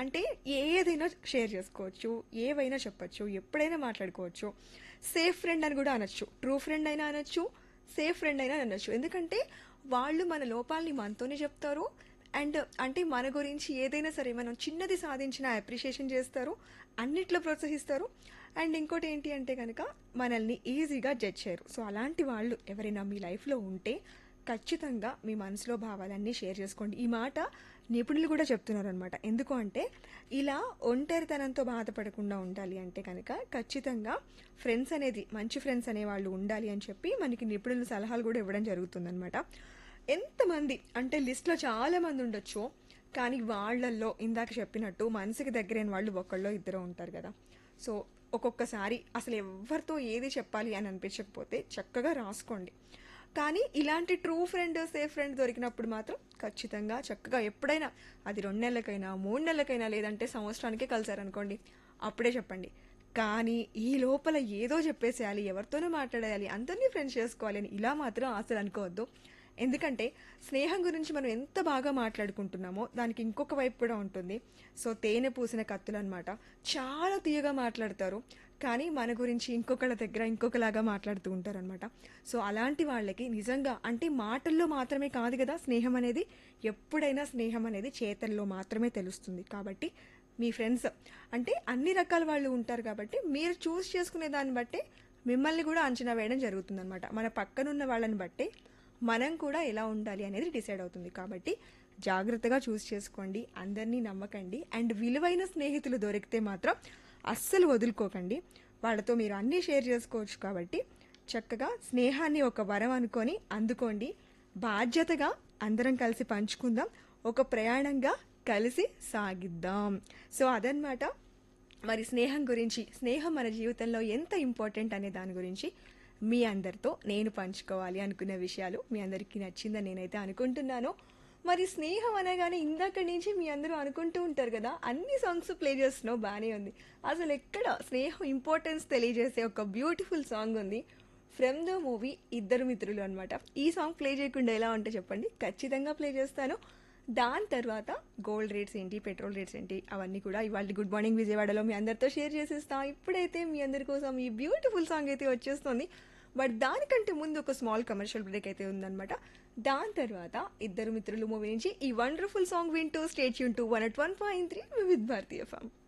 అంటే ఏదైనా షేర్ చేసుకోవచ్చు ఏవైనా చెప్పొచ్చు ఎప్పుడైనా మాట్లాడుకోవచ్చు సేఫ్ ఫ్రెండ్ అని కూడా అనొచ్చు ట్రూ ఫ్రెండ్ అయినా అనొచ్చు సేఫ్ ఫ్రెండ్ అయినా అనొచ్చు ఎందుకంటే వాళ్ళు మన లోపాలని మనతోనే చెప్తారు అండ్ అంటే మన గురించి ఏదైనా సరే మనం చిన్నది సాధించినా అప్రిషియేషన్ చేస్తారు అన్నిట్లో ప్రోత్సహిస్తారు అండ్ ఇంకోటి ఏంటి అంటే కనుక మనల్ని ఈజీగా జడ్జ్ చేయరు సో అలాంటి వాళ్ళు ఎవరైనా మీ లైఫ్లో ఉంటే ఖచ్చితంగా మీ మనసులో భావాలన్నీ షేర్ చేసుకోండి ఈ మాట నిపుణులు కూడా చెప్తున్నారు అనమాట ఎందుకు అంటే ఇలా ఒంటరితనంతో బాధపడకుండా ఉండాలి అంటే కనుక ఖచ్చితంగా ఫ్రెండ్స్ అనేది మంచి ఫ్రెండ్స్ అనేవాళ్ళు ఉండాలి అని చెప్పి మనకి నిపుణుల సలహాలు కూడా ఇవ్వడం జరుగుతుందన్నమాట ఎంతమంది అంటే లిస్ట్లో చాలా మంది ఉండొచ్చు కానీ వాళ్ళల్లో ఇందాక చెప్పినట్టు మనసుకి దగ్గరైన వాళ్ళు ఒకళ్ళో ఇద్దరు ఉంటారు కదా సో ఒక్కొక్కసారి అసలు ఎవరితో ఏది చెప్పాలి అని అనిపించకపోతే చక్కగా రాసుకోండి కానీ ఇలాంటి ట్రూ ఫ్రెండ్ సేఫ్ ఫ్రెండ్ దొరికినప్పుడు మాత్రం ఖచ్చితంగా చక్కగా ఎప్పుడైనా అది రెండు నెలలకైనా మూడు నెలలకైనా లేదంటే సంవత్సరానికే కలిసారనుకోండి అప్పుడే చెప్పండి కానీ ఈ లోపల ఏదో చెప్పేసేయాలి ఎవరితోనో మాట్లాడేయాలి అందరినీ ఫ్రెండ్స్ చేసుకోవాలి అని ఇలా మాత్రం అసలు అనుకోవద్దు ఎందుకంటే స్నేహం గురించి మనం ఎంత బాగా మాట్లాడుకుంటున్నామో దానికి ఇంకొక వైపు కూడా ఉంటుంది సో తేనె పూసిన కత్తులు అనమాట చాలా తీయగా మాట్లాడతారు కానీ మన గురించి ఇంకొకళ్ళ దగ్గర ఇంకొకలాగా మాట్లాడుతూ ఉంటారు అనమాట సో అలాంటి వాళ్ళకి నిజంగా అంటే మాటల్లో మాత్రమే కాదు కదా స్నేహం అనేది ఎప్పుడైనా స్నేహం అనేది చేతల్లో మాత్రమే తెలుస్తుంది కాబట్టి మీ ఫ్రెండ్స్ అంటే అన్ని రకాల వాళ్ళు ఉంటారు కాబట్టి మీరు చూస్ చేసుకునే దాన్ని బట్టే మిమ్మల్ని కూడా అంచనా వేయడం జరుగుతుందన్నమాట మన పక్కనున్న వాళ్ళని బట్టే మనం కూడా ఎలా ఉండాలి అనేది డిసైడ్ అవుతుంది కాబట్టి జాగ్రత్తగా చూస్ చేసుకోండి అందరినీ నమ్మకండి అండ్ విలువైన స్నేహితులు దొరికితే మాత్రం అస్సలు వదులుకోకండి వాళ్ళతో మీరు అన్నీ షేర్ చేసుకోవచ్చు కాబట్టి చక్కగా స్నేహాన్ని ఒక వరం అనుకొని అందుకోండి బాధ్యతగా అందరం కలిసి పంచుకుందాం ఒక ప్రయాణంగా కలిసి సాగిద్దాం సో అదనమాట మరి స్నేహం గురించి స్నేహం మన జీవితంలో ఎంత ఇంపార్టెంట్ అనే దాని గురించి మీ అందరితో నేను పంచుకోవాలి అనుకున్న విషయాలు మీ అందరికీ నచ్చిందని నేనైతే అనుకుంటున్నాను మరి స్నేహం అనగానే ఇందాక నుంచి మీ అందరూ అనుకుంటూ ఉంటారు కదా అన్ని సాంగ్స్ ప్లే చేస్తున్నావు బాగానే ఉంది అసలు ఎక్కడ స్నేహం ఇంపార్టెన్స్ తెలియజేసే ఒక బ్యూటిఫుల్ సాంగ్ ఉంది from the movie Iddaru Mitrulu అనమాట ఈ సాంగ్ ప్లే చేయకుండా ఎలా ఉంటే చెప్పండి ఖచ్చితంగా ప్లే చేస్తాను దాని తర్వాత గోల్డ్ రేట్స్ ఏంటి పెట్రోల్ రేట్స్ ఏంటి అవన్నీ కూడా ఇవాళ గుడ్ మార్నింగ్ విజయవాడలో మీ అందరితో షేర్ చేసేస్తా ఇప్పుడైతే మీ అందరి కోసం ఈ బ్యూటిఫుల్ సాంగ్ అయితే వచ్చేస్తుంది బట్ దానికంటే ముందు ఒక స్మాల్ కమర్షియల్ బ్రేక్ అయితే ఉందన్నమాట దాని తర్వాత ఇద్దరు మిత్రులు మూవీ నుంచి ఈ వండర్ఫుల్ సాంగ్ వింటూ స్టేట్ యూన్ two one at one point three with భారతీయ ఫామ్